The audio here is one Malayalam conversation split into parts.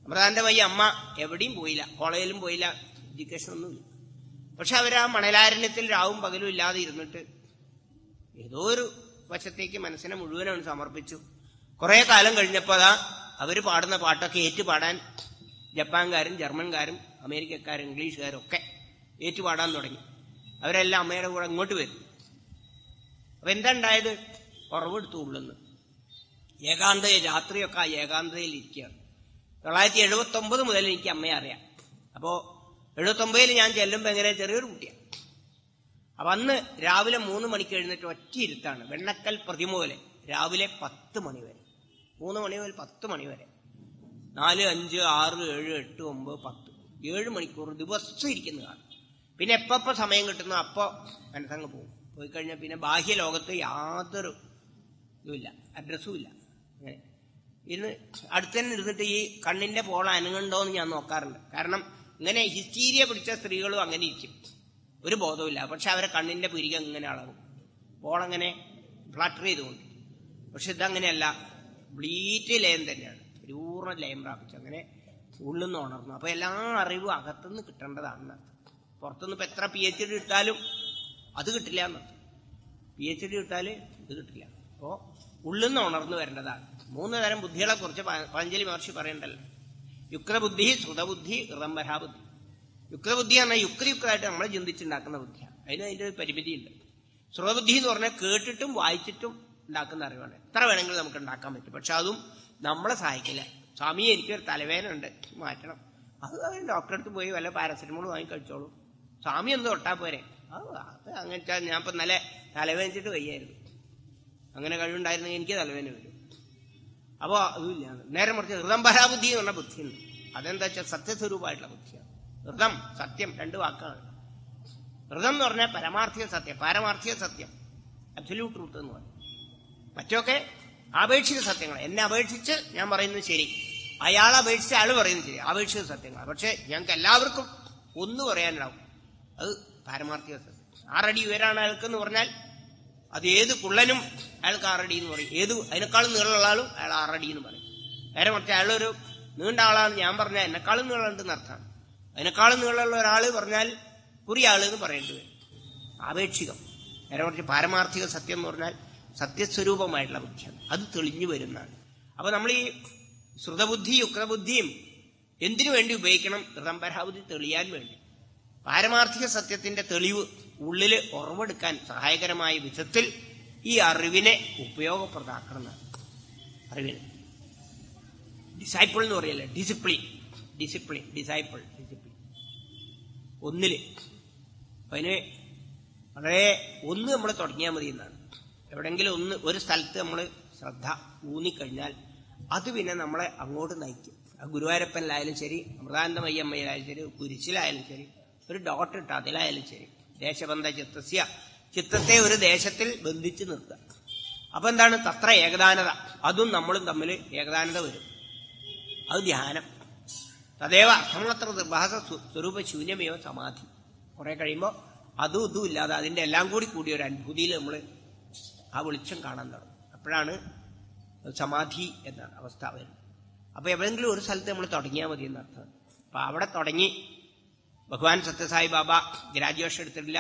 അമൃതാനന്ദമയി അമ്മ എവിടെയും പോയില്ല കോളേജിലും പോയില്ല എഡ്യൂക്കേഷൻ ഒന്നുമില്ല പക്ഷെ അവർ ആ മണലാരണ്യത്തിൽ രാവും പകലും ഇല്ലാതെ ഇരുന്നിട്ട് ഏതോ ഒരു വശത്തേക്ക് മനസ്സിനെ മുഴുവനാണ് സമർപ്പിച്ചു കുറെ കാലം കഴിഞ്ഞപ്പോൾ അതാ അവർ പാടുന്ന പാട്ടൊക്കെ ഏറ്റുപാടാൻ ജപ്പാൻകാരും ജർമ്മൻകാരും അമേരിക്കക്കാരും ഇംഗ്ലീഷുകാരും ഒക്കെ ഏറ്റുപാടാൻ തുടങ്ങി അവരെല്ലാം അമ്മയുടെ കൂടെ ഇങ്ങോട്ട് വരും അപ്പൊ എന്താ ഉണ്ടായത് കുറവെടുത്തു ഉള്ളുന്ന് ഏകാന്ത രാത്രിയൊക്കെ ആ ഏകാന്തതയിൽ ഇരിക്കുകയാണ് തൊള്ളായിരത്തി എഴുപത്തി ഒമ്പത് മുതൽ എനിക്ക് അമ്മയെ അറിയാം അപ്പോ എഴുപത്തി ഒമ്പതിൽ ഞാൻ ചെല്ലുമ്പോ എങ്ങനെ ചെറിയൊരു കുട്ടിയാണ് അപ്പൊ അന്ന് രാവിലെ മൂന്ന് മണിക്ക് എഴുന്നേറ്റ് ഒറ്റ ഇരുത്താണ് വെണ്ണക്കൽ പ്രതിമ പോലെ രാവിലെ പത്ത് മണി വരെ മൂന്ന് മണി മുതൽ പത്ത് മണി വരെ നാല് അഞ്ച് ആറ് ഏഴ് എട്ട് ഒമ്പത് പത്ത് ഏഴ് മണിക്കൂർ ദിവസം ഇരിക്കുന്നതാണ് പിന്നെ എപ്പോ സമയം കിട്ടുന്നു അപ്പോ മനസ്സങ്ങ് പോകും പോയി കഴിഞ്ഞാൽ പിന്നെ ബാഹ്യ ലോകത്ത് യാതൊരു ഇതുമില്ല അഡ്രസ്സും ഇല്ല അങ്ങനെ ഇന്ന് അടുത്ത് തന്നെ ഇരുന്നിട്ട് ഈ കണ്ണിന്റെ പോള അനങ്ങുണ്ടോ എന്ന് ഞാൻ നോക്കാറുണ്ട് കാരണം ഇങ്ങനെ ഹിസ്റ്റീരിയ പിടിച്ച സ്ത്രീകളും അങ്ങനെ ഇരിക്കും ഒരു ബോധവുമില്ല പക്ഷെ അവരെ കണ്ണിന്റെ പുരിക ഇങ്ങനെ അളവും പോളങ്ങനെ ഫ്ലട്ടർ ചെയ്തുകൊണ്ട് പക്ഷെ ഇതങ്ങനെയല്ല ബ്ലീറ്റ് ലയം തന്നെയാണ് പൂർണ്ണ ലയം പ്രാപിച്ചു അങ്ങനെ ഉള്ളിൽ നിന്ന് ഉണർന്നു അപ്പൊ എല്ലാ അറിവും അകത്തുനിന്ന് കിട്ടേണ്ടതാണ് പുറത്തുനിന്ന് ഇപ്പൊ എത്ര പി എച്ച് ഡി എടുത്താലും അത് കിട്ടില്ല എന്നർത്ഥം പി എച്ച് ഡി എടുത്താൽ ഇത് കിട്ടില്ല അപ്പോ ഉള്ളിൽ നിന്ന് ഉണർന്നു വരേണ്ടതാണ് മൂന്ന് തരം ബുദ്ധികളെ കുറിച്ച് പ- പതഞ്ജലി മഹർഷി പറയണ്ടല്ലോ യുക്തബുദ്ധി ശ്രുതബുദ്ധി ഹൃദംബരാബുദ്ധി യുക്തബുദ്ധി പറഞ്ഞാൽ യുക്തിയുക്തമായിട്ട് നമ്മളെ ചിന്തിച്ചുണ്ടാക്കുന്ന ബുദ്ധിയാണ് അതിന് അതിന്റെ ഒരു പരിമിതിയുണ്ട് ശ്രുതബുദ്ധി എന്ന് പറഞ്ഞാൽ കേട്ടിട്ടും വായിച്ചിട്ടും ഉണ്ടാക്കുന്ന അറിവാണ് എത്ര വേണമെങ്കിലും നമുക്ക് ഉണ്ടാക്കാൻ പറ്റും പക്ഷെ അതും നമ്മളെ സഹായിക്കില്ല സ്വാമി എനിക്കൊരു തലവേദന ഉണ്ട് മാറ്റണം അത് ഡോക്ടറെ അടുത്ത് പോയി വല്ല പാരസെറ്റമോൾ വാങ്ങി കഴിച്ചോളൂ സ്വാമി ഒന്ന് തൊട്ടാ പോരെ അത് അത് അങ്ങനത്തെ ഞാൻ ഇപ്പൊ നല്ല തലവേദനിച്ചിട്ട് വയ്യായിരുന്നു അങ്ങനെ കഴിവുണ്ടായിരുന്നെങ്കിൽ എനിക്ക് തലവേദന വരും അപ്പോ അതുമില്ല നേരെ മറിച്ച് ഹൃദം പരാബുദ്ധി എന്ന് പറഞ്ഞ ബുദ്ധിയുണ്ട് അതെന്താ വെച്ചാൽ സത്യസ്വരൂപമായിട്ടുള്ള ബുദ്ധിയാണ് ഹൃദം സത്യം രണ്ട് വാക്കാണ് ഹൃദം എന്ന് പറഞ്ഞാൽ പരമാർത്ഥിക സത്യം പാരമാർത്ഥിക സത്യം അബ്സല്യൂട്ട് ട്രൂത്ത് എന്ന് പറയും മറ്റൊക്കെ ആപേക്ഷിക സത്യങ്ങൾ എന്നെ അപേക്ഷിച്ച് ഞാൻ പറയുന്നത് ശരി അയാൾ അപേക്ഷിച്ച് അയാൾ പറയുന്നത് ശരി ആപേക്ഷിക സത്യങ്ങളാണ് പക്ഷെ ഞങ്ങൾക്ക് എല്ലാവർക്കും ഒന്ന് പറയാനുണ്ടാവും അത് പാരമാർത്ഥിക സത്യം ആറടി ഉയരാണ് അയാൾക്കെന്ന് പറഞ്ഞാൽ അത് ഏത് കുള്ളനും അയാൾക്ക് ആറടി എന്ന് പറയും ഏത് അതിനേക്കാളും നീളമുള്ള ആളും അയാൾ ആറടി എന്ന് പറയും നേരെ മറിച്ച് അയാളൊരു നീണ്ട ആളാണ് ഞാൻ പറഞ്ഞാൽ എന്നെക്കാളും നീളമുണ്ടെന്ന് അർത്ഥമാണ് അതിനേക്കാളും നീളമുള്ള ഒരാൾ പറഞ്ഞാൽ കുറിയ ആള് എന്ന് പറയേണ്ടി വരും ആപേക്ഷികം നേരെ മറിച്ച് പാരമാർത്ഥിക സത്യം എന്ന് പറഞ്ഞാൽ സത്യസ്വരൂപമായിട്ടുള്ള ബുദ്ധിയാണ് അത് തെളിഞ്ഞു വരുന്നതാണ് അപ്പൊ നമ്മൾ ഈ ശ്രുതബുദ്ധി യുക്തബുദ്ധിയും എന്തിനു വേണ്ടി ഉപയോഗിക്കണം ഋതംബരാബുദ്ധി തെളിയാൻ വേണ്ടി പാരമാർത്ഥിക സത്യത്തിന്റെ തെളിവ് ഉള്ളില് ഉറവെടുക്കാൻ സഹായകരമായ വിധത്തിൽ ഈ അറിവിനെ ഉപയോഗപ്രദാക്കണം എന്നാണ് അറിവിന് ഡിസൈപ്പിൾ എന്ന് പറയല്ലേ ഡിസിപ്ലിൻ ഡിസിപ്ലിൻ ഡിസൈപ്പിൾ ഡിസിപ്ലിൻ ഒന്നില് അപ്പൊ അതിന് വളരെ ഒന്ന് നമ്മൾ തുടങ്ങിയാൽ മതി എന്നാണ് എവിടെങ്കിലും ഒന്ന് ഒരു സ്ഥലത്ത് നമ്മൾ ശ്രദ്ധ ഊന്നിക്കഴിഞ്ഞാൽ അത് പിന്നെ നമ്മളെ അങ്ങോട്ട് നയിക്കും ആ ഗുരുവായൂരപ്പനിലായാലും ശരി അമൃതാനന്ദമയ്യമ്മയിലായാലും ശരി കുരിശിലായാലും ശരി ഒരു ഡോട്ട് ഇട്ട് അതിലായാലും ശരി ദേശബന്ധ ചിത്തസ്യ ചിത്തത്തെ ഒരു ദേശത്തിൽ ബന്ധിച്ച് നിർത്തുക അപ്പൊ എന്താണ് തത്ര ഏകദാനത അതും നമ്മളും തമ്മിൽ ഏകദാനത വരും അത് ധ്യാനം തദേവ അർത്ഥമത്ര നിർഭാസ സ്വ- സ്വരൂപ ശൂന്യമേവ സമാധി കുറെ കഴിയുമ്പോൾ അതും ഇതും ഇല്ലാതെ അതിന്റെ എല്ലാം കൂടി കൂടിയ ഒരു അനുഭൂതിയിൽ നമ്മൾ ആ വെളിച്ചം കാണാൻ തുടങ്ങും അപ്പോഴാണ് സമാധി എന്ന അവസ്ഥ വരുന്നത് അപ്പൊ എവിടെയെങ്കിലും ഒരു സ്ഥലത്ത് നമ്മൾ തുടങ്ങിയാൽ മതി എന്നർത്ഥം അപ്പൊ അവിടെ തുടങ്ങി ഭഗവാൻ സത്യസായി ബാബ ഗ്രാജുവേഷൻ എടുത്തിട്ടില്ല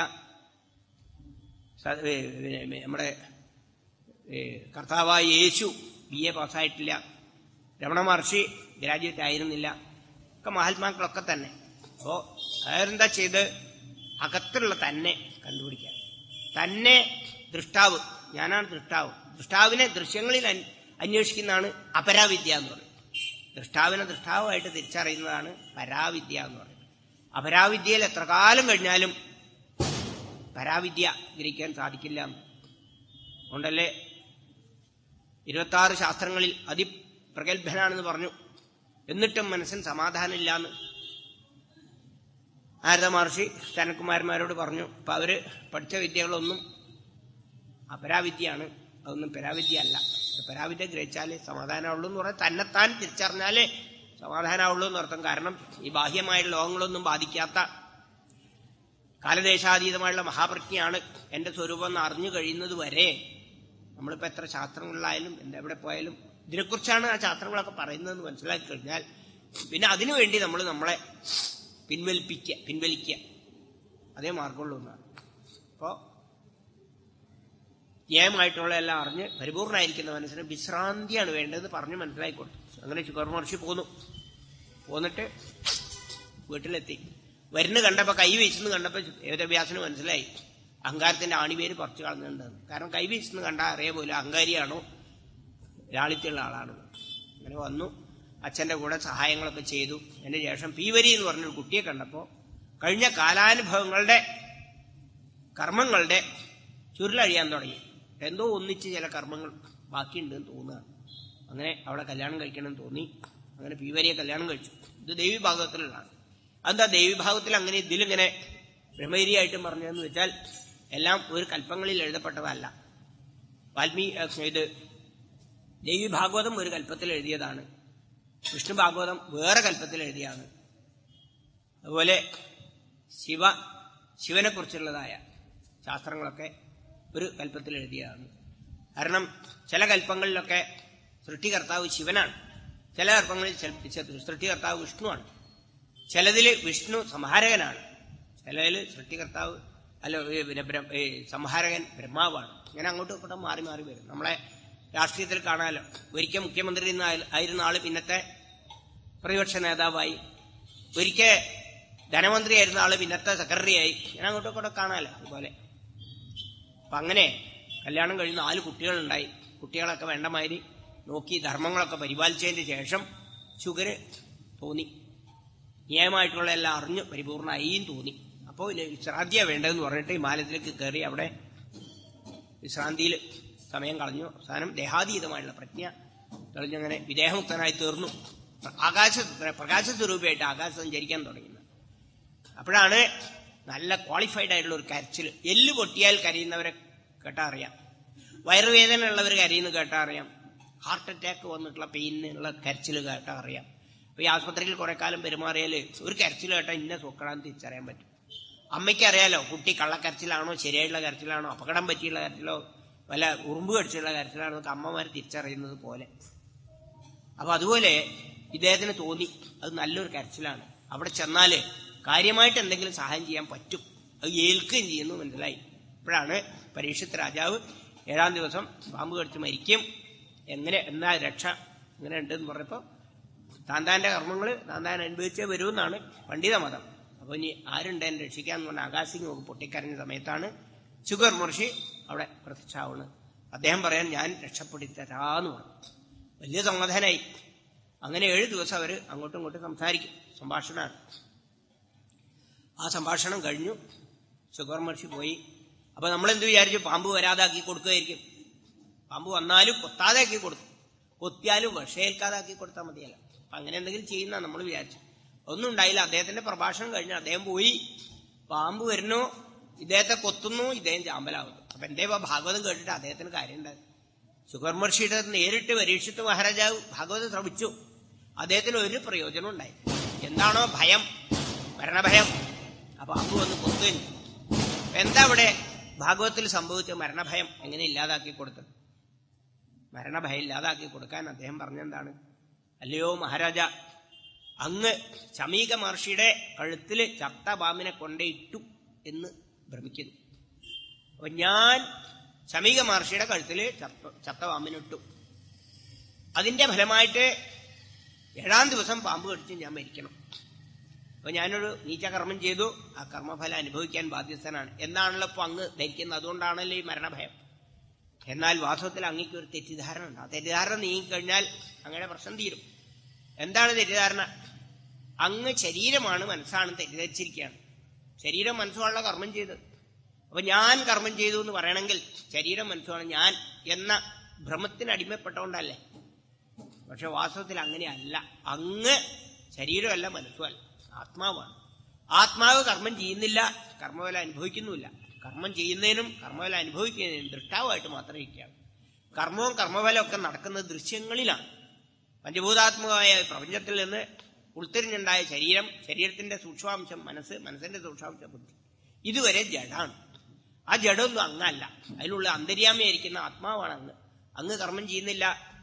സ- ഏ, ഏ, നമ്മുടെ ഏ, കർത്താവായ യേശു ബി എ പാസ്സായിട്ടില്ല രമണ മഹർഷി ഗ്രാജുവേറ്റ് ആയിരുന്നില്ല ഒക്കെ മഹാത്മാക്കളൊക്കെ തന്നെ അപ്പോ അതെന്താ ചെയ്ത് അകത്തുള്ള തന്നെ കണ്ടുപിടിക്കാൻ തന്നെ ദൃഷ്ടാവ് ഞാനാണ് ദൃഷ്ടാവ് ദൃഷ്ടാവിനെ ദൃശ്യങ്ങളിൽ അന്- അന്വേഷിക്കുന്നതാണ് അപരാവിദ്യ എന്ന് പറയുന്നത് ദൃഷ്ടാവിനെ ദൃഷ്ടാവുമായിട്ട് തിരിച്ചറിയുന്നതാണ് പരാവിദ്യ എന്ന് പറയുന്നത് അപരാവിദ്യയിൽ എത്ര കാലം കഴിഞ്ഞാലും പരാവിദ്യ ഗ്രഹിക്കാൻ സാധിക്കില്ല എന്ന് അതുകൊണ്ടല്ലേ ഇരുപത്തി ആറ് ശാസ്ത്രങ്ങളിൽ അതിപ്രഗത്ഭനാണെന്ന് പറഞ്ഞു എന്നിട്ടും മനസ്സിന് സമാധാനമില്ല എന്ന് നാരദ മഹർഷി സനകുമാരന്മാരോട് പറഞ്ഞു അപ്പൊ അവര് പഠിച്ച വിദ്യകളൊന്നും അപരാവിദ്യയാണ് അതൊന്നും പരാവിദ്യ അല്ല ഇത് പരാവിദ്യ ഗ്രഹിച്ചാലേ സമാധാനമുള്ളൂ എന്ന് പറഞ്ഞാൽ തന്നെത്താൻ തിരിച്ചറിഞ്ഞാലേ സമാധാനമുള്ളൂ എന്ന് അർത്ഥം കാരണം ഈ ബാഹ്യമായ ലോകങ്ങളൊന്നും ബാധിക്കാത്ത കാലദേശാതീതമായുള്ള മഹാപ്രജ്ഞയാണ് എന്റെ സ്വരൂപം എന്ന് അറിഞ്ഞു കഴിയുന്നത് വരെ നമ്മളിപ്പോ എത്ര ശാസ്ത്രങ്ങളിലായാലും എന്ത് എവിടെ പോയാലും ഇതിനെക്കുറിച്ചാണ് ആ ശാസ്ത്രങ്ങളൊക്കെ പറയുന്നതെന്ന് മനസ്സിലാക്കി കഴിഞ്ഞാൽ പിന്നെ അതിനു വേണ്ടി നമ്മൾ നമ്മളെ പിൻവലിപ്പിക്കുക പിൻവലിക്കുക അതേ മാർഗമുള്ളൂ എന്നാണ് അപ്പോ ന്യായമായിട്ടുള്ള എല്ലാം അറിഞ്ഞ് പരിപൂർണമായിരിക്കുന്ന മനസ്സിന് വിശ്രാന്തിയാണ് വേണ്ടത് പറഞ്ഞ് മനസ്സിലായിക്കോട്ടെ അങ്ങനെ ശുഗർ മഹർഷി പോന്നു പോന്നിട്ട് വീട്ടിലെത്തി വരുന്ന കണ്ടപ്പോ കൈ വീശുന്നു കണ്ടപ്പോ വേദവ്യാസന് മനസ്സിലായി അഹങ്കാരത്തിന്റെ ആണിവേര് പറിച്ചു കളഞ്ഞിട്ടുണ്ടെന്ന് കാരണം കൈ വീശുന്നു കണ്ടാൽ അറിയാൻ പോലും അഹങ്കാരിയാണോ ലാളിത്യമുള്ള ആളാണ് അങ്ങനെ വന്നു അച്ഛന്റെ കൂടെ സഹായങ്ങളൊക്കെ ചെയ്തു അതിന് ശേഷം പീവരി എന്ന് പറഞ്ഞൊരു കുട്ടിയെ കണ്ടപ്പോ കഴിഞ്ഞ കാലാനുഭവങ്ങളുടെ കർമ്മങ്ങളുടെ ചുരുളഴിയാൻ തുടങ്ങി എന്തോ ഒന്നിച്ച് ചില കർമ്മങ്ങൾ ബാക്കിയുണ്ടെന്ന് തോന്നുകയാണ് അങ്ങനെ അവളെ കല്യാണം കഴിക്കണമെന്ന് തോന്നി അങ്ങനെ പീവരിയെ കല്യാണം കഴിച്ചു ഇത് ദേവി ഭാഗവത്തിലുള്ളതാണ് അതെന്താ ദേവി ഭാഗത്തിൽ അങ്ങനെ ഇതിലിങ്ങനെ ബ്രഹ്മഗിരിയായിട്ടും പറഞ്ഞതെന്ന് വെച്ചാൽ എല്ലാം ഒരു കൽപ്പങ്ങളിൽ എഴുതപ്പെട്ടതല്ല വാൽമീ ഇത് ദേവി ഭാഗവതം ഒരു കൽപ്പത്തിൽ എഴുതിയതാണ് വിഷ്ണു ഭാഗവതം വേറെ കൽപ്പത്തിൽ എഴുതിയാണ് അതുപോലെ ശിവ ശിവനെ കുറിച്ചുള്ളതായ ശാസ്ത്രങ്ങളൊക്കെ ഒരു കൽപ്പത്തിൽ എഴുതിയതാണ് കാരണം ചില കൽപ്പങ്ങളിലൊക്കെ സൃഷ്ടികർത്താവ് ശിവനാണ് ചില കൽപ്പങ്ങളിൽ സൃഷ്ടികർത്താവ് വിഷ്ണുവാണ് ചിലതിൽ വിഷ്ണു സംഹാരകനാണ് ചിലതിൽ സൃഷ്ടികർത്താവ് അല്ല ഏ, പിന്നെ ബ്ര- ഏ, സംഹാരകൻ ബ്രഹ്മാവാണ് ഇങ്ങനെ അങ്ങോട്ടും ഇങ്ങോട്ടും മാറി മാറി വരും നമ്മളെ രാഷ്ട്രീയത്തിൽ കാണാമല്ലോ ഒരിക്കൽ മുഖ്യമന്ത്രി ഇന്ന് ആയ- ആയിരുന്ന ആള് പിന്നത്തെ പ്രതിപക്ഷ നേതാവായി ഒരിക്കൽ ധനമന്ത്രിയായിരുന്ന ആള് പിന്നത്തെ സെക്രട്ടറിയായി ഇങ്ങനെ അങ്ങോട്ടും ഇങ്ങോട്ടും കാണാമല്ലോ അതുപോലെ അപ്പൊ അങ്ങനെ കല്യാണം കഴിഞ്ഞ് നാല് കുട്ടികളുണ്ടായി കുട്ടികളൊക്കെ വേണ്ട മാതിരി നോക്കി ധർമ്മങ്ങളൊക്കെ പരിപാലിച്ചതിന് ശേഷം ഷുഗർ തോന്നി നിയമമായിട്ടുള്ള എല്ലാം അറിഞ്ഞ് പരിപൂർണമായും തോന്നി അപ്പോൾ ഇല്ല വിശ്രാന്തിയാണ് വേണ്ടതെന്ന് പറഞ്ഞിട്ട് ഹിമാലയത്തിലേക്ക് കയറി അവിടെ വിശ്രാന്തിയിൽ സമയം കളഞ്ഞു അവസാനം ദേഹാതീതമായുള്ള പ്രജ്ഞ തെളിഞ്ഞങ്ങനെ വിദേഹമുക്തനായി തീർന്നു ആകാശ പ്രകാശ സ്വരൂപമായിട്ട് ആകാശം സഞ്ചരിക്കാൻ തുടങ്ങുന്നത് അപ്പോഴാണ് നല്ല ക്വാളിഫൈഡ് ആയിട്ടുള്ള ഒരു കരച്ചിൽ എല്ല് പൊട്ടിയാൽ കരയുന്നവരെ കേട്ടാ അറിയാം വയറുവേദന ഉള്ളവർ കരയുന്നത് കേട്ടാ അറിയാം ഹാർട്ട് അറ്റാക്ക് വന്നിട്ടുള്ള പെയിനുള്ള കരച്ചിൽ കേട്ടാ അറിയാം അപ്പൊ ഈ ആസ്പത്രിയിൽ കുറെ കാലം പെരുമാറിയാല് ഒരു കരച്ചിൽ കേട്ടാ ഇന്ന സൂക്കടാന്ന് തിരിച്ചറിയാൻ പറ്റും അമ്മയ്ക്ക് അറിയാലോ കുട്ടി കള്ളക്കരച്ചിലാണോ ശരിയായിട്ടുള്ള കരച്ചിലാണോ അപകടം പറ്റിയുള്ള കരച്ചിലോ വല്ല ഉറുമ്പ് കടിച്ചുള്ള കരച്ചിലാണോ എന്നൊക്കെ അമ്മമാർ തിരിച്ചറിയുന്നത് പോലെ അപ്പൊ അതുപോലെ ഇദ്ദേഹത്തിന് തോന്നി അത് നല്ലൊരു കരച്ചിലാണ് അവിടെ ചെന്നാല് കാര്യമായിട്ട് എന്തെങ്കിലും സഹായം ചെയ്യാൻ പറ്റും അത് ഏൽക്കുകയും ചെയ്യുന്നു മനസ്സിലായി അപ്പോഴാണ് പരീക്ഷത്ത് രാജാവ് ഏഴാം ദിവസം പാമ്പ് കടിച്ച് മരിക്കും എങ്ങനെ എന്നാ രക്ഷ ഇങ്ങനെ ഉണ്ടെന്ന് പറഞ്ഞപ്പോ താന്താന്റെ കർമ്മങ്ങൾ താന്താൻ അനുഭവിച്ചേ വരുമെന്നാണ് പണ്ഡിത മതം അപ്പൊ ഇനി ആരുണ്ട് എന്നെ രക്ഷിക്കാന്ന് പറഞ്ഞ ആകാശിങ് നോക്കി പൊട്ടിക്കരഞ്ഞ സമയത്താണ് ശുഗർ മഹർഷി അവിടെ പ്രത്യക്ഷാവുന്നത് അദ്ദേഹം പറയാൻ ഞാൻ രക്ഷപ്പെടുത്തി തരാന്ന് പറഞ്ഞു വലിയ സമാധാനായി അങ്ങനെ ഏഴ് ദിവസം അവര് അങ്ങോട്ടും ഇങ്ങോട്ടും സംസാരിക്കും സംഭാഷണമാണ് ആ സംഭാഷണം കഴിഞ്ഞു ശുഗർ മഹർഷി പോയി അപ്പൊ നമ്മൾ എന്ത് വിചാരിച്ചു പാമ്പ് വരാതാക്കി കൊടുക്കുകയായിരിക്കും പാമ്പ് വന്നാലും കൊത്താതാക്കി കൊടുക്കും കൊത്തിയാലും വിഷയേൽക്കാതാക്കി കൊടുത്താൽ മതിയല്ല അപ്പൊ അങ്ങനെ എന്തെങ്കിലും ചെയ്യുന്ന നമ്മൾ വിചാരിച്ചു ഒന്നും ഉണ്ടായില്ല അദ്ദേഹത്തിന്റെ പ്രഭാഷണം കഴിഞ്ഞു അദ്ദേഹം പോയി പാമ്പ് വരുന്നു ഇദ്ദേഹത്തെ കൊത്തുന്നു ഇദ്ദേഹം ചാമ്പലാവുന്നു അപ്പൊ എന്തേ ഇപ്പൊ ഭാഗവതം കേട്ടിട്ട് അദ്ദേഹത്തിന് കാര്യം ഉണ്ടായി ശുഗർ മഹർഷിയുടെ നേരിട്ട് പരീക്ഷിത്ത് മഹാരാജാവ് ഭാഗവതം ശ്രമിച്ചു അദ്ദേഹത്തിന് ഒരു പ്രയോജനം ഉണ്ടായി എന്താണോ ഭയം മരണഭയം അപ്പൊ പാമ്പ് വന്ന് കൊത്തുകയും ചെയ്തു. എന്താ ഇവിടെ ഭാഗവത്തിൽ സംഭവിച്ച മരണഭയം എങ്ങനെ ഇല്ലാതാക്കി കൊടുത്തത് മരണഭയം ഇല്ലാതാക്കി കൊടുക്കാൻ അദ്ദേഹം പറഞ്ഞെന്താണ് അല്ലയോ മഹാരാജ അങ്ങ് ശമീക മഹർഷിയുടെ കഴുത്തില് ചത്ത പാമ്പിനെ കൊണ്ടേയിട്ടു എന്ന് ഭ്രമിക്കുന്നു അപ്പൊ ഞാൻ ശമീക മഹർഷിയുടെ കഴുത്തില് ചത്ത ചത്ത പാമ്പിനിട്ടു അതിന്റെ ഫലമായിട്ട് ഏഴാം ദിവസം പാമ്പ് കടിച്ച് ഞാൻ മരിക്കണം അപ്പൊ ഞാനൊരു നീചകർമ്മം ചെയ്തു ആ കർമ്മഫലം അനുഭവിക്കാൻ ബാധ്യസ്ഥനാണ് എന്നാണല്ലോ ഇപ്പൊ അങ്ങ് ധരിക്കുന്നത് അതുകൊണ്ടാണല്ലോ ഈ മരണഭയം എന്നാൽ വാസ്തവത്തിൽ അങ്ങേക്ക് ഒരു തെറ്റിദ്ധാരണ ഉണ്ട് ആ തെറ്റിദ്ധാരണ നീങ്ങിക്കഴിഞ്ഞാൽ അങ്ങനെ പ്രശ്നം തീരും എന്താണ് തെറ്റിദ്ധാരണ അങ്ങ് ശരീരമാണ് മനസ്സാണ് തെറ്റിദ്ധരിച്ചിരിക്കുകയാണ് ശരീരം മനസ്സുള്ള കർമ്മം ചെയ്ത് അപ്പൊ ഞാൻ കർമ്മം ചെയ്തു എന്ന് പറയണമെങ്കിൽ ശരീരം മനസ്സുമാണ് ഞാൻ എന്ന ഭ്രമത്തിന് അടിമപ്പെട്ടോണ്ടല്ലേ പക്ഷെ വാസ്തവത്തിൽ അങ്ങനെയല്ല അങ്ങ് ശരീരമല്ല മനസ്സുമല്ല ആത്മാവാണ് ആത്മാവ് കർമ്മം ചെയ്യുന്നില്ല കർമ്മഫലം അനുഭവിക്കുന്നുമില്ല കർമ്മം ചെയ്യുന്നതിനും കർമ്മഫലം അനുഭവിക്കുന്നതിനും ദൃഷ്ടാവായിട്ട് മാത്രമേ ഇരിക്കുകയാണ് കർമ്മവും കർമ്മഫലവും ഒക്കെ നടക്കുന്നത് ദൃശ്യങ്ങളിലാണ് പഞ്ചഭൂതാത്മകമായ പ്രപഞ്ചത്തിൽ നിന്ന് ഉൾത്തിരിഞ്ഞുണ്ടായ ശരീരം ശരീരത്തിന്റെ സൂക്ഷ്മാംശം മനസ്സ് മനസ്സിന്റെ സൂക്ഷ്മാംശം ബുദ്ധി ഇതുവരെ ജഡാണ് ആ ജഡമൊന്നും അങ്ങല്ല അതിലുള്ള അന്തര്യാമിയായിരിക്കുന്ന ആത്മാവാണ് അങ്ങ് അങ്ങ് കർമ്മം ചെയ്യുന്നില്ല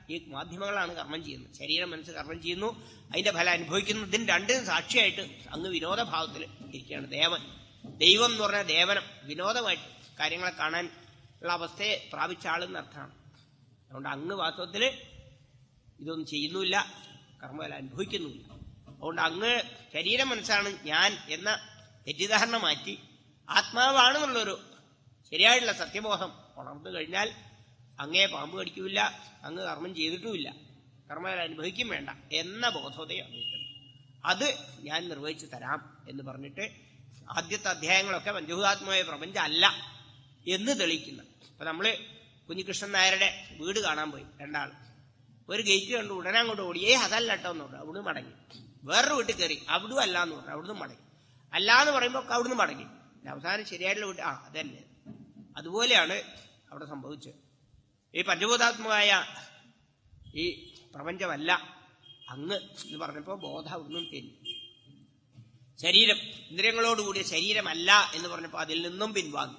ഈ മാധ്യമങ്ങളാണ് കർമ്മം ചെയ്യുന്നത് ശരീരം മനസ്സ് കർമ്മം ചെയ്യുന്നു അതിന്റെ ഫലം അനുഭവിക്കുന്നു ഇതിന് രണ്ടിനും സാക്ഷിയായിട്ട് അങ്ങ് വിനോദഭാവത്തിൽ ഇരിക്കുകയാണ് ദേവൻ ദൈവം എന്ന് പറഞ്ഞാൽ ദേവനം വിനോദമായിട്ട് കാര്യങ്ങളെ കാണാൻ ഉള്ള അവസ്ഥയെ പ്രാപിച്ച ആളെന്ന് അർത്ഥമാണ് അതുകൊണ്ട് അങ്ങ് വാസ്തവത്തിൽ ഇതൊന്നും ചെയ്യുന്നുമില്ല കർമ്മഫലം അനുഭവിക്കുന്നുമില്ല അതുകൊണ്ട് അങ്ങ് ശരീരം മനസ്സാണ് ഞാൻ എന്ന തെറ്റിദ്ധാരണ മാറ്റി ആത്മാവാണെന്നുള്ളൊരു ശരിയായിട്ടുള്ള സത്യബോധം ഉണർന്നു കഴിഞ്ഞാൽ അങ്ങേ പാമ്പ് കടിക്കൂല അങ്ങ് കർമ്മം ചെയ്തിട്ടുമില്ല കർമ്മഫലം അനുഭവിക്കും വേണ്ട എന്ന ബോധോദയം അങ്ങേക്കുണ്ട് അത് ഞാൻ നിർവഹിച്ചു തരാം എന്ന് പറഞ്ഞിട്ട് ആദ്യത്തെ അധ്യായങ്ങളൊക്കെ പഞ്ചഭൂതാത്മായ പ്രപഞ്ചം അല്ല എന്ന് തെളിയിക്കുന്ന അപ്പൊ നമ്മള് കുഞ്ഞികൃഷ്ണൻ നായരുടെ വീട് കാണാൻ പോയി രണ്ടാൾ ഒരു ഗേറ്റ് കണ്ടു ഉടനെ അങ്ങോട്ട് ഓടി ഏ അതല്ല കേട്ടോ എന്ന് പറഞ്ഞു അവിടുന്ന് മടങ്ങി വേറൊരു വീട്ടിൽ കയറി അവിടും അല്ല എന്ന് പറഞ്ഞു അവിടുന്ന് മടങ്ങി അല്ല എന്ന് പറയുമ്പോൾ അവിടുന്ന് മടങ്ങി പിന്നെ അവസാനം ശരിയായിട്ടുള്ള വീട്ടിൽ ആ അതന്നെ അതുപോലെയാണ് അവിടെ സംഭവിച്ചത് ഈ പഞ്ചഭൂതാത്മകമായ ഈ പ്രപഞ്ചമല്ല അങ്ങ് എന്ന് പറഞ്ഞപ്പോ ബോധം അവിടുന്ന് തെന്നി ശരീരം ഇന്ദ്രിയങ്ങളോടുകൂടിയ ശരീരമല്ല എന്ന് പറഞ്ഞപ്പോൾ അതിൽ നിന്നും പിൻവാങ്ങി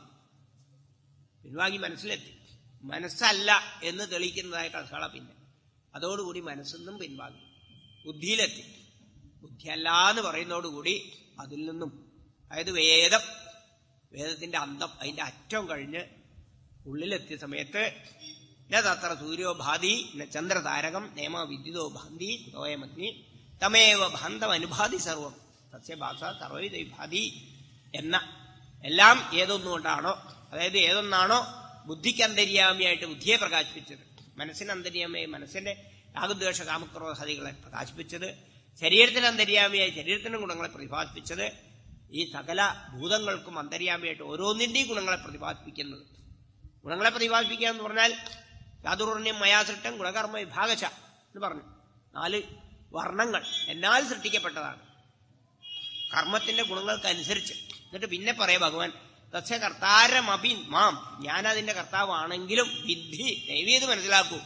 പിൻവാങ്ങി മനസ്സിലെത്തി മനസ്സല്ല എന്ന് തെളിയിക്കുന്നതായ കഥകള പിന്നെ അതോടുകൂടി മനസ്സെന്നും പിൻവാങ്ങി ബുദ്ധിയിലെത്തി ബുദ്ധിയല്ല എന്ന് പറയുന്നതോടുകൂടി അതിൽ നിന്നും അതായത് വേദം വേദത്തിന്റെ അന്തം അതിന്റെ അറ്റം കഴിഞ്ഞ് ഉള്ളിലെത്തിയ സമയത്ത് ന തത്ര സൂര്യോ ഭാതി ന ചന്ദ്രതാരകം നേമ വിദ്യുതോ ഭാന്തി കുതോയമഗ്നി തമേവ ഭാന്തം അനുഭാതി സർവം സസ്യഭാഷ സർവൈത ഭാതി എന്ന എല്ലാം ഏതൊന്നുകൊണ്ടാണോ അതായത് ഏതൊന്നാണോ ബുദ്ധിക്ക് അന്തര്യാമിയായിട്ട് ബുദ്ധിയെ പ്രകാശിപ്പിച്ചത് മനസ്സിന് അന്തര്യാമിയായി മനസ്സിന്റെ രാഗദ്വേഷ കാമക്രോധാദികളെ പ്രകാശിപ്പിച്ചത് ശരീരത്തിന് അന്തര്യാമിയായി ശരീരത്തിന്റെ ഗുണങ്ങളെ പ്രതിപാദിപ്പിച്ചത് ഈ സകല ഭൂതങ്ങൾക്കും അന്തര്യാമിയായിട്ട് ഓരോന്നിന്റെയും ഗുണങ്ങളെ പ്രതിപാദിപ്പിക്കുന്നത് ഗുണങ്ങളെ പ്രതിപാദിപ്പിക്കുക എന്ന് പറഞ്ഞാൽ ചാതുർണ്യം മയാസൃഷ്ടം ഗുണകർമ്മ വിഭാഗശ എന്ന് പറഞ്ഞു നാല് വർണ്ണങ്ങൾ എന്നാൽ സൃഷ്ടിക്കപ്പെട്ടതാണ് കർമ്മത്തിന്റെ ഗുണങ്ങൾക്കനുസരിച്ച് എന്നിട്ട് പിന്നെ പറയാ ഭഗവാൻ തസ്യ കർത്താരമപി മാം ഞാൻ അതിന്റെ കർത്താവാണെങ്കിലും വിദ്ധി ദൈവീത് മനസ്സിലാക്കൂ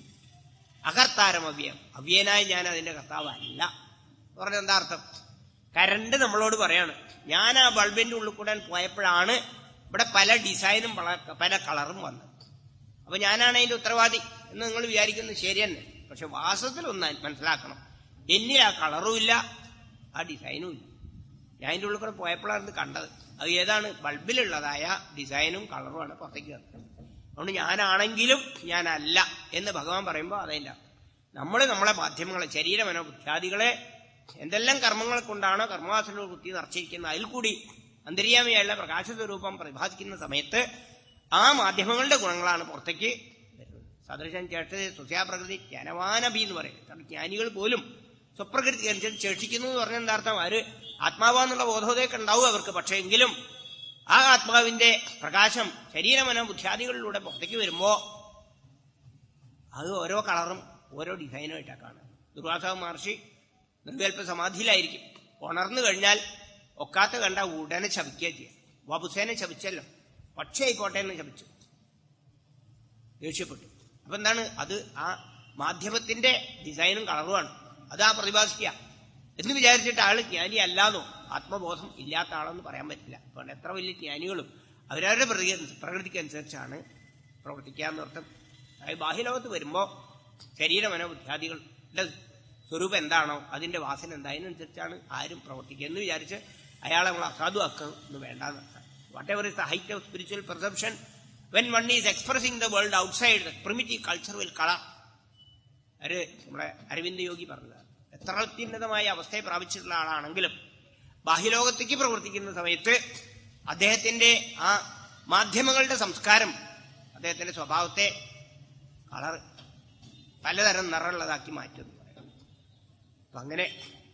അകർത്താരം അവ്യം അവ്യനായി ഞാൻ അതിന്റെ കർത്താവല്ല പറഞ്ഞ എന്താ അർത്ഥം കരണ്ട് നമ്മളോട് പറയാണ് ഞാൻ ആ ബൾബിന്റെ ഉള്ളിൽ കൂടെ പോയപ്പോഴാണ് ഇവിടെ പല ഡിസൈനും പല- പല കളറും വന്നത് അപ്പൊ ഞാനാണ് അതിന്റെ ഉത്തരവാദി എന്ന് നിങ്ങൾ വിചാരിക്കുന്നത് ശരി തന്നെ പക്ഷെ വാസ്തവത്തിൽ ഒന്ന് മനസ്സിലാക്കണം എന്നിൽ ആ കളറും ഇല്ല ആ ഡിസൈനും ഇല്ല ഞാൻ അതിന്റെ ഉള്ളിൽ കൂടെ പോയപ്പോഴാണ് ഇത് കണ്ടത് അത് ഏതാണ് ബൾബിലുള്ളതായ ഡിസൈനും കളറുമാണ് പുറത്തേക്ക് വന്നത് അതുകൊണ്ട് ഞാനാണെങ്കിലും ഞാനല്ല എന്ന് ഭഗവാൻ പറയുമ്പോൾ അതതിൻ്റെ നമ്മൾ നമ്മളെ മാധ്യമങ്ങളെ ശരീരമനോ ബുദ്ധ്യാദികളെ എന്തെല്ലാം കർമ്മങ്ങൾ കൊണ്ടാണോ കർമ്മവാസനകൾ കുത്തി നിറച്ചിരിക്കുന്നത് അതിൽ കൂടി അന്തര്യാമിയായുള്ള പ്രകാശസ്വരൂപം പ്രതിഭാസിക്കുന്ന സമയത്ത് ആ മാധ്യമങ്ങളുടെ ഗുണങ്ങളാണ് പുറത്തേക്ക് വരുന്നത് സദൃശം ചേട്ടത് സുസ്യാപ്രകൃതി ജ്ഞാനവാനബി എന്ന് പറയും കാരണം ജ്ഞാനികൾ പോലും സ്വപ്രകൃതി അനുസരിച്ച് ചേഷിക്കുന്നു എന്ന് പറഞ്ഞ എന്താർത്ഥം അവര് ആത്മാവാന്നുള്ള ബോധോദയൊക്കെ ഉണ്ടാവും അവർക്ക് പക്ഷേ എങ്കിലും ആ ആത്മാവിന്റെ പ്രകാശം ശരീരമനോ ബുദ്ധ്യാദികളിലൂടെ പുറത്തേക്ക് വരുമ്പോ അത് ഓരോ കളറും ഓരോ ഡിസൈനുമായിട്ടാണ് കാണുക ദുർവാസ മഹർഷി നിർവികൽപ്പ സമാധിയിലായിരിക്കും ഉണർന്നു കഴിഞ്ഞാൽ ഒക്കാത്ത കണ്ട ഉടനെ ശപിക്കുക ചെയ്യാം വപുസേനെ ശപിച്ചല്ലോ പക്ഷേ ആയിക്കോട്ടെ എന്ന് ശപിച്ചു ദേഷ്യപ്പെട്ടു അപ്പൊ എന്താണ് അത് ആ മാധ്യമത്തിന്റെ ഡിസൈനും കളറുമാണ് അത് ആ പ്രതിഭാസിക്കുക എന്ന് വിചാരിച്ചിട്ട് ആള് ജ്ഞാനി അല്ലാന്നോ ആത്മബോധം ഇല്ലാത്ത ആളെന്ന് പറയാൻ പറ്റില്ല അതുകൊണ്ട് എത്ര വലിയ ജ്ഞാനികളും അവരവരുടെ പ്രതി പ്രകൃതിക്ക് അനുസരിച്ചാണ് പ്രവർത്തിക്കുക എന്നർത്ഥം അതായത് ബാഹ്യലോകത്ത് വരുമ്പോ ശരീരമനോ ബുദ്ധ്യാദികളുടെ സ്വരൂപം എന്താണോ അതിന്റെ വാസന എന്താ അതിനനുസരിച്ചാണ് ആരും പ്രവർത്തിക്കുക എന്ന് വിചാരിച്ച് അയാളെ നമ്മൾ അസാധുവാക്കുന്നു വേണ്ടെന്നർത്ഥം whatever is the height of spiritual perception when one is expressing the world outside the primitive culture will colour ഒരു നമ്മുടെ അരവിന്ദ് യോഗി പറഞ്ഞത് എത്ര അത്യുന്നതമായ അവസ്ഥയെ പ്രാപിച്ചിട്ടുള്ള ആളാണെങ്കിലും ബാഹ്യലോകത്തേക്ക് പ്രവർത്തിക്കുന്ന സമയത്ത് അദ്ദേഹത്തിന്റെ ആ മാധ്യമങ്ങളുടെ സംസ്കാരം അദ്ദേഹത്തിന്റെ സ്വഭാവത്തെ കളർ പലതരം നിറമുള്ളതാക്കി മാറ്റുന്നു അപ്പൊ അങ്ങനെ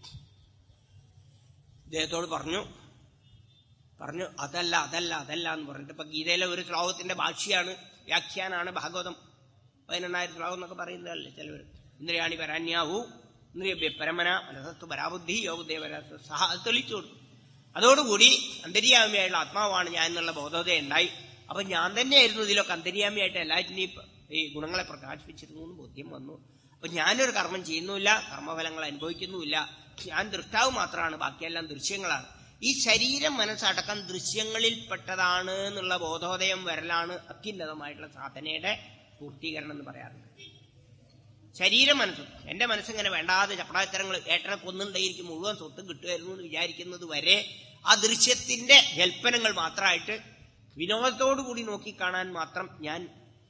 ഇദ്ദേഹത്തോട് പറഞ്ഞു പറഞ്ഞു അതല്ല അതല്ല അതല്ല എന്ന് പറഞ്ഞിട്ട് ഇപ്പൊ ഗീതയിലെ ഒരു ശ്ലോകത്തിന്റെ ഭാഷ്യയാണ് വ്യാഖ്യാനാണ് ഭാഗവതം പതിനെണ്ണായിരം ശ്ലോകം എന്നൊക്കെ പറയുന്നതല്ലേ ചിലവർ ഇന്ദ്രിയാണി പരാന്യാവു ഇന്ദ്രിയ പരമന മനസ്സത്തു പരാബുദ്ധി യോഗദേവര സഹ അത് തെളിച്ചു കൊടുത്തു അതോടുകൂടി അന്തര്യാമിയായുള്ള ആത്മാവാണ് ഞാൻ എന്നുള്ള ബോധോദയം ഉണ്ടായി അപ്പൊ ഞാൻ തന്നെയായിരുന്നു ഇതിലൊക്കെ അന്തര്യാമിയായിട്ട് എല്ലാറ്റിനെയും ഈ ഗുണങ്ങളെ പ്രകാശിപ്പിച്ചിരുന്നു എന്ന് ബോധ്യം വന്നു അപ്പൊ ഞാനൊരു കർമ്മം ചെയ്യുന്നുമില്ല കർമ്മഫലങ്ങൾ അനുഭവിക്കുന്നുമില്ല ഞാൻ ദൃഷ്ടാവ് മാത്രമാണ് ബാക്കിയെല്ലാം ദൃശ്യങ്ങളാണ് ഈ ശരീരം മനസ്സടക്കം ദൃശ്യങ്ങളിൽപ്പെട്ടതാണ് എന്നുള്ള ബോധോദയം വരലാണ് അത്യുന്നതമായിട്ടുള്ള സാധനയുടെ പൂർത്തീകരണം എന്ന് പറയാറുണ്ട് ശരീരം മനസ്സും എന്റെ മനസ്സിങ്ങനെ വേണ്ടാതെ ചപ്പടാത്തരങ്ങൾ ഏട്ടനെ കൊന്നുണ്ടെങ്കിൽ മുഴുവൻ സ്വത്ത് കിട്ടുമായിരുന്നു എന്ന് വിചാരിക്കുന്നത് വരെ ആ ദൃശ്യത്തിന്റെ ജൽപ്പനങ്ങൾ മാത്രമായിട്ട് വിനോദത്തോടു കൂടി നോക്കിക്കാണാൻ മാത്രം ഞാൻ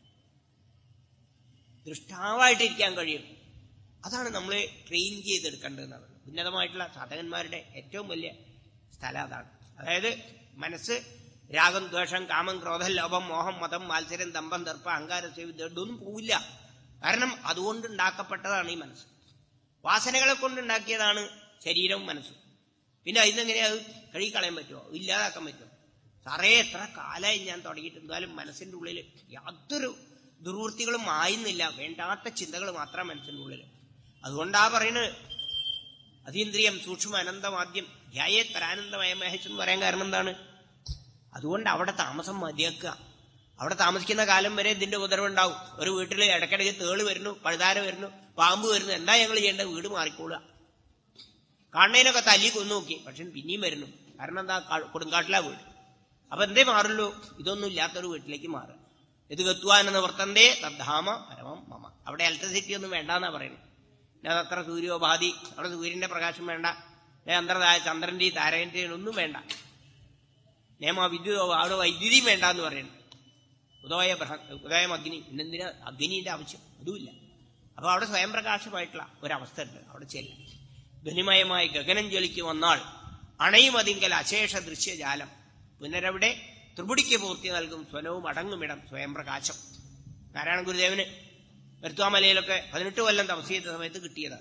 ദൃഷ്ടാവായിട്ടിരിക്കാൻ കഴിയും അതാണ് നമ്മൾ ട്രെയിൻ ചെയ്തെടുക്കേണ്ടതെന്നാണ് ഉന്നതമായിട്ടുള്ള സാധകന്മാരുടെ ഏറ്റവും വലിയ സ്ഥലം അതാണ് അതായത് മനസ്സ് രാഗം ദ്വേഷം കാമം ക്രോധം ലോഭം മോഹം മതം മാത്സര്യം ദമ്പം ദർപ്പ അഹങ്കാരം സേവി ഇതൊന്നും പോവില്ല കാരണം അതുകൊണ്ട് ഉണ്ടാക്കപ്പെട്ടതാണ് ഈ മനസ്സ് വാസനകളെ കൊണ്ടുണ്ടാക്കിയതാണ് ശരീരവും മനസ്സും പിന്നെ അതിനെങ്ങനെ അത് കഴുകിക്കളയാൻ പറ്റുമോ ഇല്ലാതാക്കാൻ പറ്റുമോ സാറേ എത്ര കാലമായി ഞാൻ തുടങ്ങിയിട്ട് എന്തായാലും മനസ്സിന്റെ ഉള്ളിൽ യാതൊരു ദുർവൃത്തികളും ആയിരുന്നില്ല വേണ്ടാത്ത ചിന്തകൾ മാത്രം മനസ്സിന്റെ ഉള്ളിൽ അതുകൊണ്ടാ പറയുന്നത് അതീന്ദ്രിയം സൂക്ഷ്മ അനന്തമാദ്യം ധ്യായേ പരാനന്ദമയ മഹേഷ് എന്ന് പറയാൻ കാരണം എന്താണ് അതുകൊണ്ട് അവിടെ താമസം മതിയാക്കുക അവിടെ താമസിക്കുന്ന കാലം വരെ ഇതിന്റെ ഉപദ്രവം ഉണ്ടാവും ഒരു വീട്ടിൽ ഇടയ്ക്കിടയ്ക്ക് തേള് വരുന്നു പഴുതാര വരുന്നു പാമ്പ് വരുന്നു എന്താ ഞങ്ങൾ ചെയ്യേണ്ടത് വീട് മാറിക്കോളുക കാണുന്നതിനൊക്കെ തല്ലി കൊന്നു നോക്കി പക്ഷെ പിന്നെയും വരുന്നു കാരണം എന്താ കാ- കൊടുങ്കാട്ടിലാ വീട് അപ്പൊ എന്തേ മാറുള്ളൂ ഇതൊന്നും ഇല്ലാത്തൊരു വീട്ടിലേക്ക് മാറുക ഇത് ഗത്വാനെന്ന് വർത്തന്തേ തദ്ധാമ പരമം മമ അവിടെ ഇലക്ട്രിസിറ്റി ഒന്നും വേണ്ടെന്നാ പറയുന്നത് പിന്നെ അതത്ര സൂര്യോപാധി അവിടെ സൂര്യന്റെ പ്രകാശം വേണ്ട ഏ അന്തർതായ ചന്ദ്രന്റെ താരന്റെ ഒന്നും വേണ്ട നിയമ വിദ്യുതോ അവിടെ വൈദ്യുതിയും വേണ്ട എന്ന് പറയുന്നു ഉദയ ബ്രഹ- ഉദയം അഗ്നി പിന്നെന്തിനാ അഗ്നിന്റെ ആവശ്യം അതുമില്ല അപ്പൊ അവിടെ സ്വയം പ്രകാശമായിട്ടുള്ള ഒരവസ്ഥ ഉണ്ട് അവിടെ ചെല്ലും ധ്വനിമയമായി ഗഗനം ജ്വലിക്ക് വന്നാൽ അണയുമതിങ്കൽ അശേഷ ദൃശ്യജാലം പുനരവിടെ ത്രിപുടിക്ക് പൂർത്തി നൽകും സ്വനവും അടങ്ങുമിടം സ്വയം പ്രകാശം നാരായണ ഗുരുദേവന് വെറുത്തുവാമലയിലൊക്കെ പതിനെട്ട് കൊല്ലം തപസ് ചെയ്ത സമയത്ത് കിട്ടിയതാണ്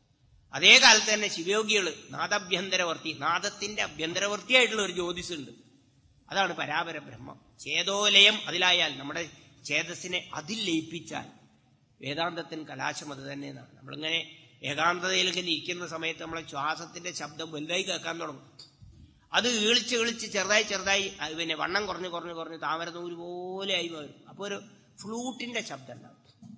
അതേ കാലത്ത് തന്നെ ശിവയോഗികള് നാദഭ്യന്തരവർത്തി നാദത്തിന്റെ അഭ്യന്തരവർത്തിയായിട്ടുള്ള ഒരു ജ്യോതിസുണ്ട് അതാണ് പരാപര ബ്രഹ്മം ചേതോലയം അതിലായാൽ നമ്മുടെ ചേതസ്സിനെ അതിൽ ലയിപ്പിച്ചാൽ വേദാന്തത്തിന് കലാശം അത് തന്നെ എന്നാണ് നമ്മളിങ്ങനെ ഏകാന്തതയിലൊക്കെ ഇരിക്കുന്ന സമയത്ത് നമ്മളെ ശ്വാസത്തിന്റെ ശബ്ദം വലുതായി കേൾക്കാൻ തുടങ്ങും അത് ഈളിച്ച് ഈളിച്ച് ചെറുതായി ചെറുതായി അത് പിന്നെ വണ്ണം കുറഞ്ഞ് കുറഞ്ഞ് കുറഞ്ഞ് താമര നൂല് പോലെ ആയി വരും അപ്പൊ ഒരു ഫ്ലൂട്ടിന്റെ ശബ്ദം ഉണ്ടാവും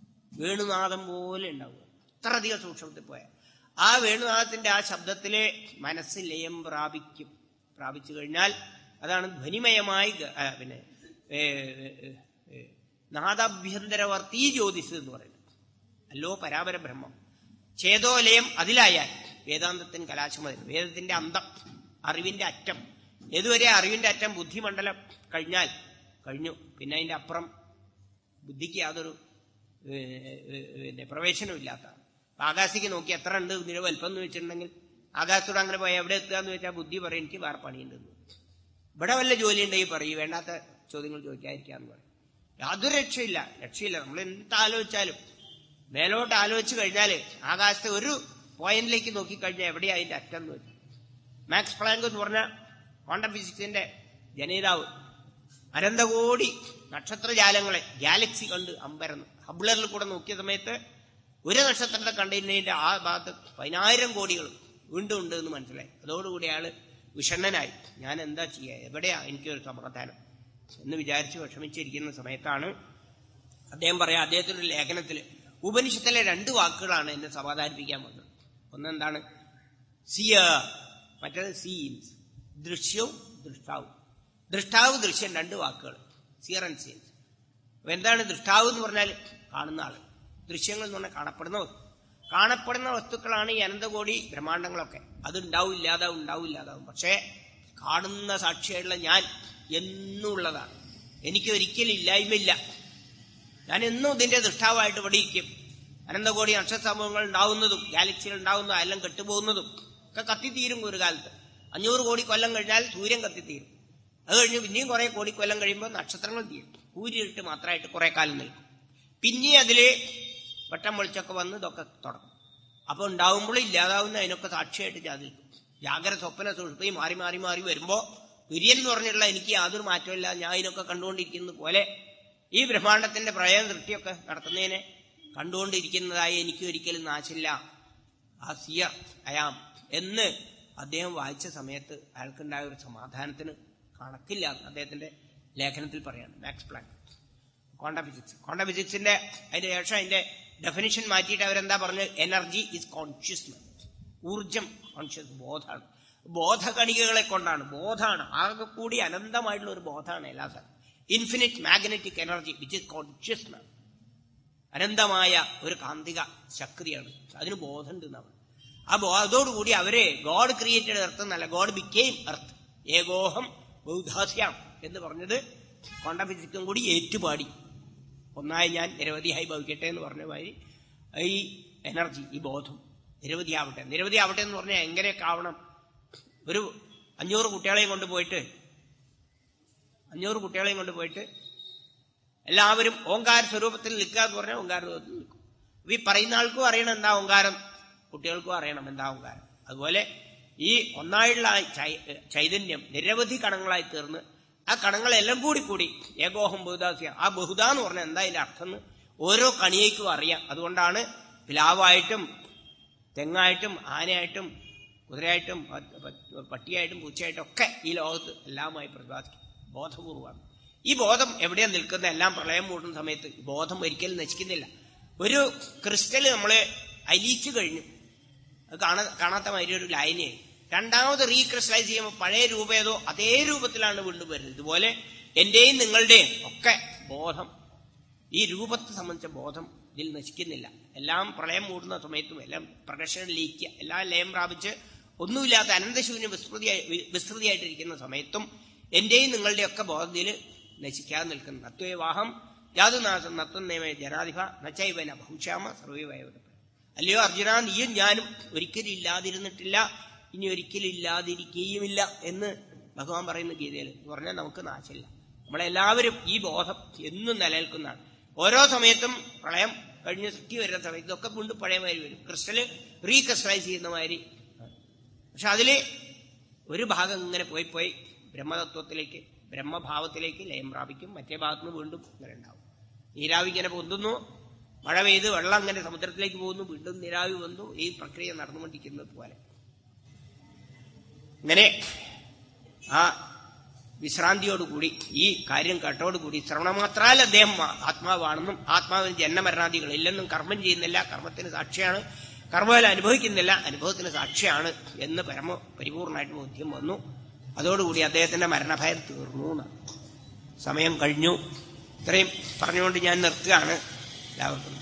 വേണുനാദം പോലെ ഉണ്ടാവും അത്രയധികം സൂക്ഷ്മത്തിൽ പോയാൽ ആ വേണുനാദത്തിന്റെ ആ ശബ്ദത്തിലെ മനസ്സ് ലയം പ്രാപിക്കും പ്രാപിച്ചു കഴിഞ്ഞാൽ അതാണ് ധ്വനിമയമായി ഗ- ആ, പിന്നെ ഏ, ഏ, ഏ, നാദാഭ്യന്തരവർത്തി ജ്യോതിസ് എന്ന് പറയുന്നത് അല്ലോ പരാപര ബ്രഹ്മം ചേതോലയം അതിലായാൽ വേദാന്തത്തിന് കലാശമതി വേദത്തിന്റെ അന്തം അറിവിന്റെ അറ്റം ഏതുവരെ അറിവിന്റെ അറ്റം ബുദ്ധിമണ്ഡലം കഴിഞ്ഞാൽ കഴിഞ്ഞു പിന്നെ അതിന്റെ അപ്പുറം ബുദ്ധിക്ക് യാതൊരു ഏ, ഏ, പിന്നെ പ്രവേശനമില്ലാത്തതാണ് അപ്പൊ ആകാശത്തേക്ക് നോക്കി എത്ര ഉണ്ട് ഇതിന് വലുപ്പം എന്ന് വെച്ചിട്ടുണ്ടെങ്കിൽ ആകാശത്തോട് അങ്ങനെ പോയി എവിടെ എത്തുക എന്ന് വെച്ചാൽ ബുദ്ധി പറയും എനിക്ക് വേറെ പണിയുണ്ടെന്ന് ഇവിടെ വല്ല ജോലി ഉണ്ടെങ്കിൽ പറയും വേണ്ടാത്ത ചോദ്യങ്ങൾ ചോദിക്കാതിരിക്കാന്ന് പറയും യാതൊരു രക്ഷയില്ല രക്ഷയില്ല നമ്മൾ എന്ത് ആലോചിച്ചാലും മേലോട്ട് ആലോചിച്ച് കഴിഞ്ഞാൽ ആകാശത്തെ ഒരു പോയിന്റിലേക്ക് നോക്കിക്കഴിഞ്ഞാൽ എവിടെയാ അതിന്റെ അറ്റം എന്ന് വെച്ചാൽ മാക്സ് പ്ലാങ്ക് എന്ന് പറഞ്ഞ ക്വാണ്ടം ഫിസിക്സിന്റെ ജനേതാവ് അനന്തകോടി നക്ഷത്രജാലങ്ങളെ ഗാലക്സി കണ്ട് അമ്പരന്നു ഹബ്ലറിൽ കൂടെ നോക്കിയ സമയത്ത് ഒരു നക്ഷത്രത്തെ കണ്ടതിന്റെ ആ ഭാഗത്ത് പതിനായിരം കോടികൾ വീണ്ടും ഉണ്ട് എന്ന് മനസ്സിലായി അതോടുകൂടി അയാള് വിഷണ്ണനായി ഞാൻ എന്താ ചെയ്യുക എവിടെയാ എനിക്കൊരു സമാധാനം എന്ന് വിചാരിച്ച് വിഷമിച്ചിരിക്കുന്ന സമയത്താണ് അദ്ദേഹം പറയാം അദ്ദേഹത്തിന്റെ ഒരു ലേഖനത്തിൽ ഉപനിഷത്തിലെ രണ്ട് വാക്കുകളാണ് എന്നെ സമാധാനിപ്പിക്കാൻ വന്നത് ഒന്നെന്താണ് സിയ മറ്റേത് സീൻസ് ദൃശ്യവും ദൃഷ്ടാവും ദൃഷ്ടാവ് ദൃശ്യം രണ്ട് വാക്കുകൾ സിയർ ആൻഡ് സീൻസ് അപ്പൊ എന്താണ് ദൃഷ്ടാവ് എന്ന് പറഞ്ഞാൽ കാണുന്ന ആള് ദൃശ്യങ്ങൾ എന്ന് പറഞ്ഞാൽ കാണപ്പെടുന്ന വസ്തു കാണപ്പെടുന്ന വസ്തുക്കളാണ് ഈ അനന്തകോടി ബ്രഹ്മാണ്ടങ്ങളൊക്കെ അത് ഉണ്ടാവും ഇല്ലാതാവും ഉണ്ടാവും ഇല്ലാതാവും പക്ഷേ കാണുന്ന സാക്ഷിയായിട്ടുള്ള ഞാൻ എന്നുള്ളതാണ് എനിക്ക് ഒരിക്കലും ഇല്ലായ്മയില്ല ഞാൻ എന്നും ഇതിന്റെ ദൃഷ്ടാവായിട്ട് ഇവിടെ ഇരിക്കും അനന്തകോടി നക്ഷത്രസമൂഹങ്ങൾ ഉണ്ടാവുന്നതും ഗാലക്സികൾ ഉണ്ടാവുന്നതും എല്ലാം കെട്ടുപോകുന്നതും ഒക്കെ കത്തിത്തീരും ഒരു കാലത്ത് അഞ്ഞൂറ് കോടി കൊല്ലം കഴിഞ്ഞാൽ സൂര്യൻ കത്തിത്തീരും അത് കഴിഞ്ഞ് പിന്നെയും കുറെ കോടി കൊല്ലം കഴിയുമ്പോൾ നക്ഷത്രങ്ങൾ തീരും സൂര്യനിട്ട് മാത്രമായിട്ട് കുറെ കാലം നിൽക്കും പിന്നെ അതില് വെട്ടം വെളിച്ചൊക്കെ വന്ന് ഇതൊക്കെ തുടങ്ങും അപ്പൊ ഉണ്ടാവുമ്പോൾ ഇല്ലാതാവുന്ന അതിനൊക്കെ സാക്ഷിയായിട്ട് ഞാൻ നിൽക്കും ജാഗ്രത സ്വപ്ന സുഷുപ്തി മാറി മാറി മാറി വരുമ്പോ തുര്യൻ എന്ന് പറഞ്ഞിട്ടുള്ള എനിക്ക് യാതൊരു മാറ്റമില്ല ഞാൻ ഇതിനൊക്കെ കണ്ടുകൊണ്ടിരിക്കുന്നത് പോലെ ഈ ബ്രഹ്മാണ്ടത്തിന്റെ പ്രളയം സൃഷ്ടിയൊക്കെ നടത്തുന്നതിനെ കണ്ടുകൊണ്ടിരിക്കുന്നതായി എനിക്ക് ഒരിക്കലും നാശില്ല ആ സിയ അയാം എന്ന് അദ്ദേഹം വായിച്ച സമയത്ത് അയാൾക്കുണ്ടായ ഒരു സമാധാനത്തിന് കണക്കില്ല എന്ന് അദ്ദേഹത്തിന്റെ ലേഖനത്തിൽ പറയാണ് Max Planck quantum physics quantum ഫിസിക്സിന്റെ അതിന്റെ ശേഷം അതിന്റെ ഡെഫിനിഷൻ മാറ്റിയിട്ട് അവരെന്താ പറഞ്ഞത് എനർജി ഇസ് കോൺഷ്യസ്നെസ് ഊർജം കോൺഷ്യസ് ബോധമാണ് ബോധകണികകളെ കൊണ്ടാണ് ബോധമാണ് ആകെ കൂടി അനന്തമായിട്ടുള്ള ഒരു ബോധമാണ് എല്ലാ സ്ഥലം infinite magnetic energy which is consciousness അനന്തമായ ഒരു കാന്തിക ശക്തിയാണ് അതിന് ബോധമുണ്ട് എന്നാണ് ആ ബോധത്തോടുകൂടി അവരെ ഗോഡ് ക്രിയേറ്റഡ് എർത്ത് എന്നല്ല ഗോഡ് ബിക്കെയിം എർത്ത് ഏകോഹം ബൗദ്ധാസ്യാം എന്ന് പറഞ്ഞത് ക്വാണ്ടം ഫിസിക്സും കൂടി ഏറ്റുപാടി ഒന്നായി ഞാൻ നിരവധിയായി ഭവിക്കട്ടെ എന്ന് പറഞ്ഞ മാതിരി ഈ എനർജി ഈ ബോധം നിരവധിയാവട്ടെ നിരവധിയാവട്ടെ എന്ന് പറഞ്ഞാൽ എങ്ങനെയൊക്കെ ആവണം ഒരു അഞ്ഞൂറ് കുട്ടികളെയും കൊണ്ട് പോയിട്ട് അഞ്ഞൂറ് കുട്ടികളെയും കൊണ്ട് പോയിട്ട് എല്ലാവരും ഓങ്കാര സ്വരൂപത്തിൽ നിൽക്കുക എന്ന് പറഞ്ഞാൽ ഓങ്കാര സ്വരൂപത്തിൽ നിൽക്കും അപ്പൊ ഈ പറയുന്ന ആൾക്കും അറിയണം എന്താ ഓങ്കാരം കുട്ടികൾക്കും അറിയണം എന്താ ഓങ്കാരം അതുപോലെ ഈ ഒന്നായുള്ള ആ ചൈ- ചൈതന്യം നിരവധി കണങ്ങളായി തീർന്ന് ആ കണങ്ങളെല്ലാം കൂടി കൂടി ഏകോഹം ബഹുദാസ്യ ആ ബഹുദ എന്ന് പറഞ്ഞാൽ എന്താ അതിന്റെ അർത്ഥം എന്ന് ഓരോ കണിയേക്കും അറിയാം അതുകൊണ്ടാണ് പിലാവായിട്ടും തെങ്ങായിട്ടും ആനയായിട്ടും കുതിരയായിട്ടും പ- പ- പട്ടിയായിട്ടും പൂച്ചയായിട്ടും ഒക്കെ ഈ ലോകത്ത് എല്ലാമായി പ്രതിപാദിക്കും ബോധപൂർവമാണ് ഈ ബോധം എവിടെയാ നിൽക്കുന്ന എല്ലാം പ്രളയം മൂടുന്ന സമയത്ത് ഈ ബോധം ഒരിക്കലും നശിക്കുന്നില്ല ഒരു ക്രിസ്റ്റല് നമ്മള് അലിയിച്ചു കഴിഞ്ഞു അത് കാണ കാണാത്ത മാതിരി ഒരു ലൈനായി രണ്ടാമത് റീക്രിസ്റ്റലൈസ് ചെയ്യുമ്പോൾ പഴയ രൂപം ഏതോ അതേ രൂപത്തിലാണ് വീണ്ടും വരുന്നത് ഇതുപോലെ എന്റെയും നിങ്ങളുടെയും ഒക്കെ ബോധം ഈ രൂപത്തെ സംബന്ധിച്ച ബോധം ഇതിൽ നശിക്കുന്നില്ല എല്ലാം പ്രളയം മൂടുന്ന സമയത്തും എല്ലാം പ്രകർഷണം ലയിക്കുക എല്ലാം ലയം പ്രാപിച്ച് ഒന്നുമില്ലാത്ത അനന്തശൂന്യ വിസ്തൃതിയായി വി- വിസ്തൃതിയായിട്ടിരിക്കുന്ന സമയത്തും എന്റെയും നിങ്ങളുടെയും ഒക്കെ ബോധത്തിൽ നശിക്കാതെ നിൽക്കുന്നു നത്വേവാഹം യാതൊനാശം നത്വം നിയമ ജനാധിപ നച്ചൈവന ഭൂക്ഷാമ സർവൈവയവത അല്ലയോ അർജുന നീയും ഞാനും ഒരിക്കലും ഇല്ലാതിരുന്നിട്ടില്ല ഇനി ഒരിക്കലും ഇല്ലാതിരിക്കുകയുമില്ല എന്ന് ഭഗവാൻ പറയുന്ന ഗീതയിൽ എന്ന് പറഞ്ഞാൽ നമുക്ക് നാശമില്ല നമ്മളെല്ലാവരും ഈ ബോധം എന്നും നിലനിൽക്കുന്നതാണ് ഓരോ സമയത്തും പ്രളയം കഴിഞ്ഞ് സൃഷ്ടി വരുന്ന സമയത്ത് ഇതൊക്കെ വീണ്ടും പഴയ മാതിരി വരും ക്രിസ്റ്റല് റീക്രിസ്റ്റലൈസ് ചെയ്യുന്ന മാതിരി പക്ഷെ അതില് ഒരു ഭാഗം ഇങ്ങനെ പോയി പോയി ബ്രഹ്മതത്വത്തിലേക്ക് ബ്രഹ്മഭാവത്തിലേക്ക് ലയം പ്രാപിക്കും മറ്റേ ഭാഗത്ത് നിന്ന് വീണ്ടും ഇങ്ങനെ ഉണ്ടാവും നീരാവി ഇങ്ങനെ പൊന്തുന്നു മഴ പെയ്ത് വെള്ളം അങ്ങനെ സമുദ്രത്തിലേക്ക് പോകുന്നു വീണ്ടും നീരാവി വന്നു ഈ പ്രക്രിയ നടന്നുകൊണ്ടിരിക്കുന്നത് പോലെ ഇങ്ങനെ ആ വിശ്രാന്തിയോടുകൂടി ഈ കാര്യം കേട്ടോടുകൂടി ശ്രവണമാത്രാൽ അദ്ദേഹം ആ- ആത്മാവാണെന്നും ആത്മാവിന് ജന്മമരണാദികളില്ലെന്നും കർമ്മം ചെയ്യുന്നില്ല കർമ്മത്തിന് സാക്ഷിയാണ് കർമ്മഫലം അനുഭവിക്കുന്നില്ല അനുഭവത്തിന് സാക്ഷിയാണ് എന്ന് പരമ പരിപൂർണമായിട്ട് ബോധ്യം വന്നു അതോടുകൂടി അദ്ദേഹത്തിന്റെ മരണഭയം തീർന്നു എന്നാണ് സമയം കഴിഞ്ഞു ഇത്രയും പറഞ്ഞുകൊണ്ട് ഞാൻ നിർത്തുകയാണ് എല്ലാവർക്കും